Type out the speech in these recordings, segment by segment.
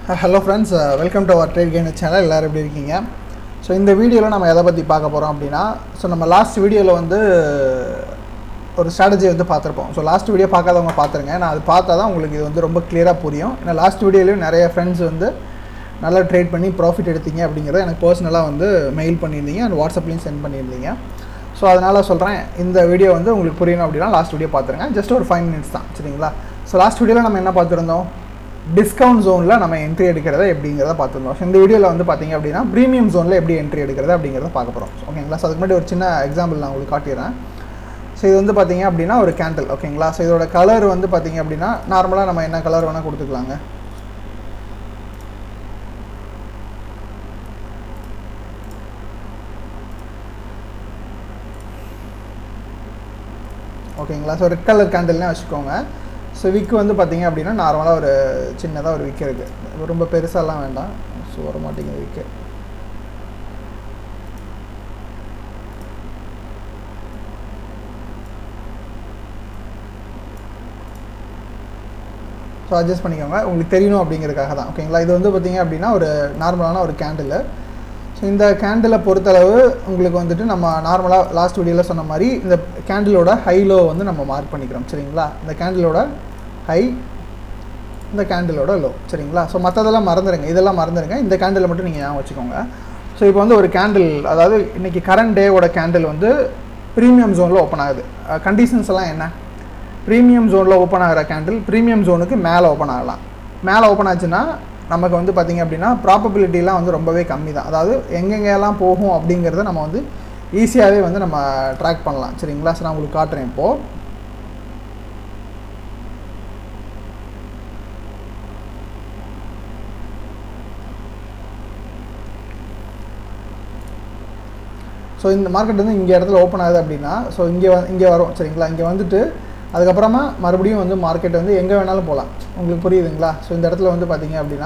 hello friends welcome to our Trade Gain channel எல்லோரும் எப்படி இருக்கீங்க ஸோ இந்த வீடியோவில் நம்ம எதை பற்றி பார்க்க போகிறோம் அப்படின்னா ஸோ நம்ம லாஸ்ட் வீடியோவில் வந்து ஒரு ஸ்ட்ராட்டஜி வந்து பார்த்துருப்போம் ஸோ லாஸ்ட் வீடியோ பார்க்காதவங்க பார்த்துருங்க நான் அது பார்த்தா தான் உங்களுக்கு இது வந்து ரொம்ப கிளியராக புரியும் ஏன்னா லாஸ்ட் வீடியோலையும் நிறைய ஃப்ரெண்ட்ஸ் வந்து நல்லா ட்ரேட் பண்ணி ப்ராஃபிட் எடுத்தீங்க அப்படிங்கிறத எனக்கு பர்சனலாக வந்து மெயில் பண்ணியிருந்தீங்க அண்ட் வாட்ஸ்அப்லேயும் சென்ட் பண்ணியிருந்தீங்க ஸோ அதனால் சொல்கிறேன் இந்த வீடியோ வந்து உங்களுக்கு புரியணும் அப்படின்னா லாஸ்ட் வீடியோ பார்த்துருங்க ஜஸ்ட் ஒரு ஃபைவ் மினிட்ஸ் தான் சரிங்களா ஸோ லாஸ்ட் வீடியோவில் நம்ம என்ன பார்த்துருந்தோம் டிஸ்கவுண்ட் ஜோனில் நம்ம என்ட்ரி எடுக்கிறத எப்படிங்கிறத பார்த்துருந்தோம் ஸோ இந்த வீடியோவில் வந்து பார்த்தீங்க அப்படின்னா ப்ரீமியம் ஜோனில் எப்படி என்ட்ரி எடுக்கிறது அப்படிங்கிறத பார்க்க போகிறோம் ஓகேங்களா ஸோ அதுக்கு முன்னாடி ஒரு சின்ன எக்ஸாம்பிள் நான் உங்களுக்கு காட்டிடுறேன் ஸோ இது வந்து பார்த்தீங்க அப்படின்னா ஒரு கேண்டில் ஓகேங்களா ஸோ இதோட கலர் வந்து பார்த்தீங்க அப்படின்னா நார்மலாக நம்ம என்ன கலர் வேணால் கொடுத்துக்கலாங்க ஓகேங்களா ஸோ ரெட் கலர் கேண்டில்னே வச்சுக்கோங்க ஸோ விக்கு வந்து பார்த்தீங்க அப்படின்னா நார்மலாக ஒரு சின்னதாக ஒரு விக்கு இருக்குது ரொம்ப பெருசாலாம் வேண்டாம் ஸோ வர மாட்டேங்குது விக்கு ஸோ அட்ஜஸ்ட் பண்ணிக்கோங்க உங்களுக்கு தெரியணும் அப்படிங்கிறதுக்காக தான் ஓகேங்களா இது வந்து பார்த்தீங்க அப்படின்னா ஒரு நார்மலான ஒரு கேண்டில் ஸோ இந்த கேண்டிலை பொறுத்தளவு உங்களுக்கு வந்துட்டு நம்ம நார்மலாக லாஸ்ட் வீடியோவில் சொன்ன மாதிரி இந்த கேண்டிலோட ஹை லோ வந்து நம்ம மார்க் பண்ணிக்கிறோம் சரிங்களா இந்த கேண்டிலோட ஹை இந்த கேண்டிலோட லோ சரிங்களா ஸோ மற்றதெல்லாம் மறந்துடுங்க இதெல்லாம் மறந்துடுங்க இந்த கேண்டில் மட்டும் நீங்கள் ஞாபகம் வச்சுக்கோங்க ஸோ இப்போ வந்து ஒரு கேண்டில் அதாவது இன்றைக்கி கரண்ட் டேவோட கேண்டில் வந்து ப்ரீமியம் ஜோனில் ஓப்பன் ஆகுது கண்டிஷன்ஸ் எல்லாம் என்ன ப்ரீமியம் ஜோனில் ஓப்பன் ஆகிற கேண்டில் ப்ரீமியம் ஜோனுக்கு மேலே ஓப்பன் ஆகலாம் மேலே ஓப்பன் ஆச்சுன்னா நமக்கு வந்து பார்த்திங்க அப்படின்னா ப்ராபபிலிட்டிலாம் வந்து ரொம்பவே கம்மி தான் அதாவது எங்கெங்கெல்லாம் போகும் அப்படிங்கிறத நம்ம வந்து ஈஸியாகவே வந்து நம்ம ட்ராக் பண்ணலாம் சரிங்களா ஸோ நான் உங்களுக்கு காட்டுறேன் இப்போது ஸோ இந்த மார்க்கெட் வந்து இங்கே இடத்துல ஓப்பன் ஆகுது அப்படின்னா ஸோ இங்கே வ இங்கே வரும் சரிங்களா இங்கே வந்துட்டு அதுக்கப்புறமா மறுபடியும் வந்து மார்க்கெட் வந்து எங்கே வேணாலும் போகலாம் உங்களுக்கு புரியுதுங்களா ஸோ இந்த இடத்துல வந்து பார்த்தீங்க அப்படின்னா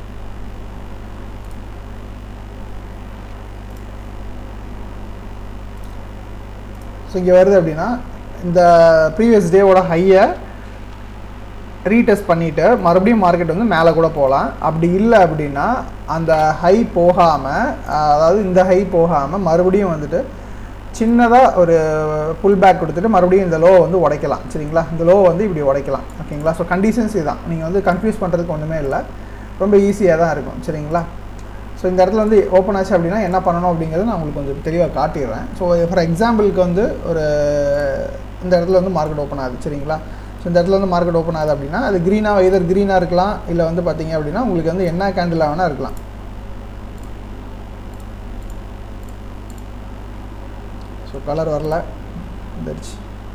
ஸோ இங்கே வருது அப்படின்னா இந்த ப்ரீவியஸ் டேவோட ஹையை ரீடெஸ்ட் பண்ணிவிட்டு மறுபடியும் மார்க்கெட் வந்து மேலே கூட போகலாம் அப்படி இல்லை அப்படின்னா அந்த ஹை போகாமல் அதாவது இந்த ஹை போகாமல் மறுபடியும் வந்துட்டு சின்னதாக ஒரு புல் பேக் கொடுத்துட்டு மறுபடியும் இந்த லோ வந்து உடைக்கலாம் சரிங்களா இந்த லோ வந்து இப்படி உடைக்கலாம் ஓகேங்களா ஸோ கண்டிஷன்ஸ் இதுதான் நீங்கள் வந்து கன்ஃபியூஸ் பண்ணுறதுக்கு ஒன்றுமே இல்லை ரொம்ப ஈஸியாக தான் இருக்கும் சரிங்களா ஸோ இந்த இடத்துல வந்து ஓப்பன் ஆச்சு அப்படின்னா என்ன பண்ணணும் அப்படிங்கிறத நான் உங்களுக்கு கொஞ்சம் தெளிவாக காட்டிடுறேன் ஸோ ஃபார் எக்ஸாம்பிளுக்கு வந்து ஒரு இந்த இடத்துல வந்து மார்க்கெட் ஓப்பன் ஆகுது சரிங்களா ஸோ இந்த இடத்துல வந்து மார்க்கெட் ஓப்பன் ஆகுது அப்படின்னா அது க்ரீனாக எதர் க்ரீனாக இருக்கலாம் இல்லை வந்து பார்த்தீங்க அப்படின்னா உங்களுக்கு வந்து என்ன கேண்டிலாக வேணால் இருக்கலாம் ஸோ கலர் வரல வந்துடுச்சு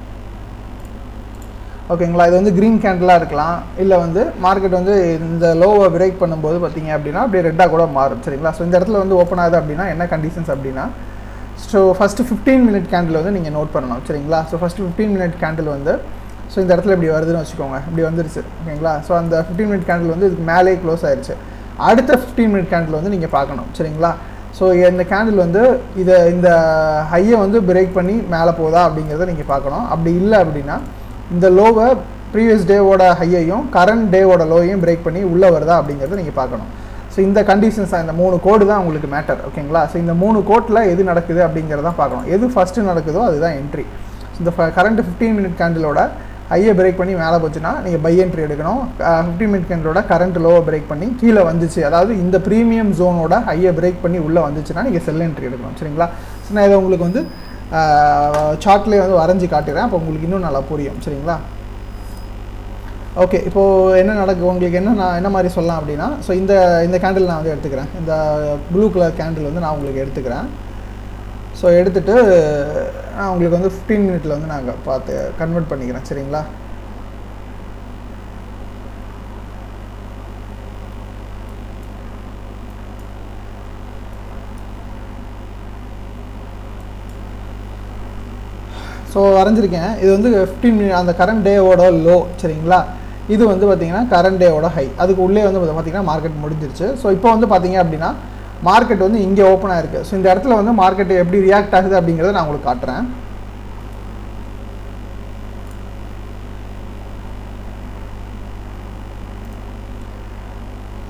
ஓகேங்களா இது வந்து க்ரீன் கேண்டிலாக இருக்கலாம் இல்லை வந்து மார்க்கெட் வந்து இந்த லோவை பிரேக் பண்ணும்போது பார்த்தீங்க அப்படின்னா அப்படியே ரெட்டாக கூட மாறும் சரிங்களா ஸோ இந்த இடத்துல வந்து ஓப்பன் ஆகுது அப்படின்னா என்ன கண்டிஷன்ஸ் அப்படின்னா so first fifteen minute candle வந்து நீங்கள் நோட் பண்ணணும் சரிங்களா so first fifteen minute candle வந்து ஸோ இந்த இடத்துல இப்படி வருதுன்னு வச்சுக்கோங்க இப்படி வந்துருச்சு ஓகேங்களா ஸோ அந்த ஃபிஃப்டீன் மினிட் கேண்டில் வந்து இதுக்கு மேலே க்ளோஸ் ஆயிடுச்சு அடுத்த ஃபிஃப்டீன் மினிட் கேண்டில் வந்து நீங்கள் பார்க்கணும் சரிங்களா ஸோ இந்த கேண்டில் வந்து இதை இந்த ஹையை வந்து பிரேக் பண்ணி மேலே போதா அப்படிங்கிறத நீங்கள் பார்க்கணும் அப்படி இல்லை அப்படின்னா இந்த லோவை ப்ரீவியஸ் டேவோட ஹையையும் கரண்ட் டேவோட லோவையும் பிரேக் பண்ணி உள்ளே வருதா அப்படிங்கிறத நீங்கள் பார்க்கணும் ஸோ இந்த கண்டிஷன்ஸ் தான் இந்த மூணு கோடு தான் உங்களுக்கு மேட்டர் ஓகேங்களா ஸோ இந்த மூணு கோட்டில் எது நடக்குது அப்படிங்கிறதான் பார்க்கணும் எது ஃபஸ்ட்டு நடக்குதோ அதுதான் என்ட்ரி ஸோ இந்த கரண்ட் ஃபிஃப்டீன் மினிட் கேண்டிலோட ஹையை பிரேக் பண்ணி மேலே போச்சுன்னா நீங்கள் பை என்ட்ரி எடுக்கணும் ஃபிஃப்டி மினிட் கேண்டலோட கரண்ட் லோவை பிரேக் பண்ணி கீழே வந்துச்சு அதாவது இந்த ப்ரீமியம் ஜோனோட ஹையை பிரேக் பண்ணி உள்ளே வந்துச்சுன்னா நீங்கள் செல் என்ட்ரி எடுக்கணும் சரிங்களா ஸோ நான் இதை உங்களுக்கு வந்து சார்ட்லேயே வந்து வரைஞ்சி காட்டுறேன் அப்போ உங்களுக்கு இன்னும் நல்லா புரியும் சரிங்களா ஓகே இப்போது என்ன நடக்கு உங்களுக்கு என்ன நான் என்ன மாதிரி சொல்லலாம் அப்படின்னா ஸோ இந்த இந்த கேண்டில் நான் வந்து எடுத்துக்கிறேன் இந்த ப்ளூ கலர் கேண்டில் வந்து நான் உங்களுக்கு எடுத்துக்கிறேன் ஸோ எடுத்துகிட்டு நான் உங்களுக்கு வந்து ஃபிஃப்டீன் மினிட்ல வந்து நாங்கள் பார்த்து கன்வெர்ட் பண்ணிக்கிறேன் சரிங்களா ஸோ வரைஞ்சிருக்கேன் இது வந்து ஃபிஃப்டீன் மினிட் அந்த கரண்ட் டேவோட லோ சரிங்களா இது வந்து பார்த்திங்கன்னா கரண்ட் டேவோட ஹை அதுக்கு உள்ளே வந்து பார்த்திங்கன்னா மார்க்கெட் முடிஞ்சிருச்சு ஸோ இப்போ வந்து பார்த்திங்க அப்படின்னா மார்க்கெட் வந்து இங்கே ஓப்பன் ஆயிருக்கு ஸோ இந்த இடத்துல வந்து மார்க்கெட் எப்படி ரியாக்ட் ஆகுது அப்படிங்கிறத நான் உங்களுக்கு காட்டுறேன்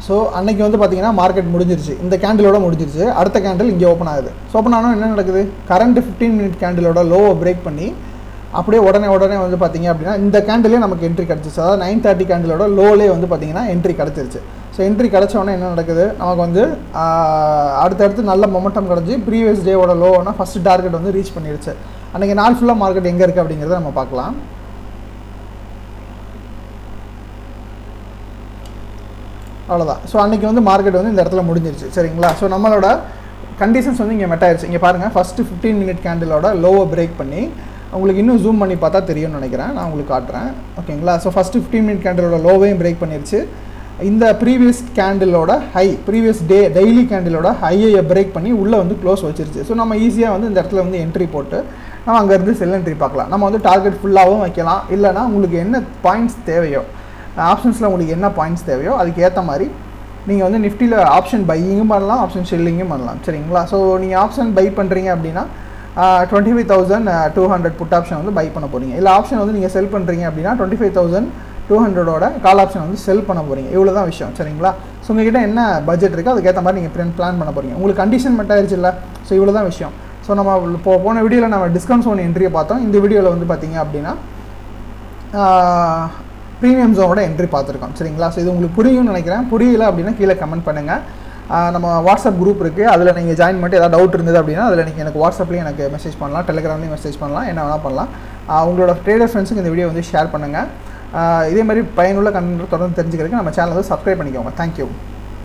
ஸோ அன்னைக்கு வந்து பார்த்தீங்கன்னா மார்க்கெட் முடிஞ்சிருச்சு இந்த கேண்டிலோட முடிஞ்சிருச்சு அடுத்த கேண்டில் இங்கே ஓப்பன் ஆகுது ஸோ ஓப்பன் ஆனால் என்ன நடக்குது கரண்ட் ஃபிஃப்டீன் மினிட் கேண்டிலோட லோவை பிரேக் பண்ணி அப்படியே உடனே உடனே வந்து பார்த்தீங்க அப்படின்னா இந்த கேண்டிலே நமக்கு என்ட்ரி கிடச்சிச்சு அதாவது நைன் தேர்ட்டி கேண்டிலோட லோலே வந்து பார்த்தீங்கன்னா என்ட்ரி கிடச்சிருச்சு ஸோ என்ட்ரி கிடச்ச உடனே என்ன நடக்குது நமக்கு வந்து ஆஹ், அடுத்தடுத்து நல்ல மொமெண்டம் கிடச்சி ப்ரீவியஸ் டேவோட லோனா ஃபஸ்ட் டார்கெட் வந்து ரீச் பண்ணிருச்சு அன்றைக்கி நாள் ஃபுல்லாக மார்க்கெட் எங்கே இருக்குது அப்படிங்கிறத நம்ம பார்க்கலாம் அவ்வளோதான் ஸோ அன்றைக்கி வந்து மார்க்கெட் வந்து இந்த இடத்துல முடிஞ்சிருச்சு சரிங்களா ஸோ நம்மளோட கண்டிஷன்ஸ் வந்து இங்கே மெட் ஆயிருச்சு இங்கே பாருங்கள் ஃபஸ்ட்டு ஃபிஃப்டீன் மினிட் கேண்டிலோட லோவை பிரேக் பண்ணி உங்களுக்கு இன்னும் ஜூம் பண்ணி பார்த்தா தெரியும்னு நினைக்கிறேன் நான் உங்களுக்கு காட்டுறேன் ஓகேங்களா ஸோ ஃபஸ்ட்டு ஃபிஃப்டீன் மினிட் கேண்டிலோட லோவையும் பிரேக் பண்ணிருச்சு இந்த ப்ரீவியஸ் கேண்டிலோட ஹை ப்ரீவியஸ் டே டெய்லி கேண்டிலோட ஹையை பிரேக் பண்ணி உள்ளே வந்து க்ளோஸ் வச்சிருச்சு ஸோ நம்ம ஈஸியாக வந்து இந்த இடத்துல வந்து என்ட்ரி போட்டு நம்ம அங்கேருந்து செல் என்ட்ரி பார்க்கலாம் நம்ம வந்து டார்கெட் ஃபுல்லாகவும் வைக்கலாம் இல்லைனா உங்களுக்கு என்ன பாயிண்ட்ஸ் தேவையோ ஆப்ஷன்ஸில் உங்களுக்கு என்ன பாயிண்ட்ஸ் தேவையோ அதுக்கு ஏற்ற மாதிரி நீங்கள் வந்து நிஃப்டியில் ஆப்ஷன் பையிங்கும் பண்ணலாம் ஆப்ஷன் ஷெல்லிங்கும் பண்ணலாம் சரிங்களா ஸோ நீங்கள் ஆப்ஷன் பை பண்ணுறீங்க அப்படின்னா twenty five thousand two hundred put option வந்து பை பண்ண போகிறீங்க இல்லை ஆப்ஷன் வந்து நீங்கள் செல் பண்ணுறீங்க அப்படின்னா டுவெண்ட்டி ஃபைவ் தௌசண்ட் டூ ஹண்ட்ரடோட கால் ஆப்ஷன் வந்து செல் பண்ண போகிறீங்க இவ்வளோ தான் விஷயம் சரிங்களா ஸோ உங்ககிட்ட என்ன பட்ஜெட் இருக்கோ அதுக்கேற்ற மாதிரி நீங்கள் பிளான் பிளான் பண்ண போகிறீங்க உங்களுக்கு கண்டிஷன் மட்டும் ஆயிடுச்சு இல்லை ஸோ இவ்வளோ தான் விஷயம் ஸோ நம்ம இப்போ போன வீடியோவில் நம்ம டிஸ்கவுண்ட் ஒன்று என்ட்ரியை பார்த்தோம் இந்த வீடியோவில் வந்து பார்த்தீங்க அப்படின்னா ப்ரீமியம் ஜோனோட என்ட்ரி பார்த்துருக்கோம் சரிங்களா ஸோ இது உங்களுக்கு புரியும்னு நினைக்கிறேன் புரியல அப்படின்னா கீழே கமெண்ட் பண்ணுங்கள் நம்ம வாட்ஸ்அப் குரூப் இருக்குது அதில் நீங்கள் ஜாயின் பண்ணிட்டு ஏதாவது டவுட் இருந்தது அப்படின்னா அதில் நீங்கள் எனக்கு வாட்ஸ்அப்லேயும் எனக்கு மெசேஜ் பண்ணலாம் டெலிகிராம்லேயும் மெசேஜ் பண்ணலாம் என்ன வேணால் பண்ணலாம் ஆஹ் உங்களோட ட்ரேடர் ஃப்ரெண்ட்ஸுக்கு இந்த வீடியோ வந்து ஷேர் பண்ணுங்கள் இதே மாதிரி பயனுள்ள கண்டென்ட் தொடர்ந்து தெரிஞ்சுக்கிறதுக்கு நம்ம சேனல் வந்து சப்ஸ்கிரைப் பண்ணிக்கோங்க தேங்க்யூ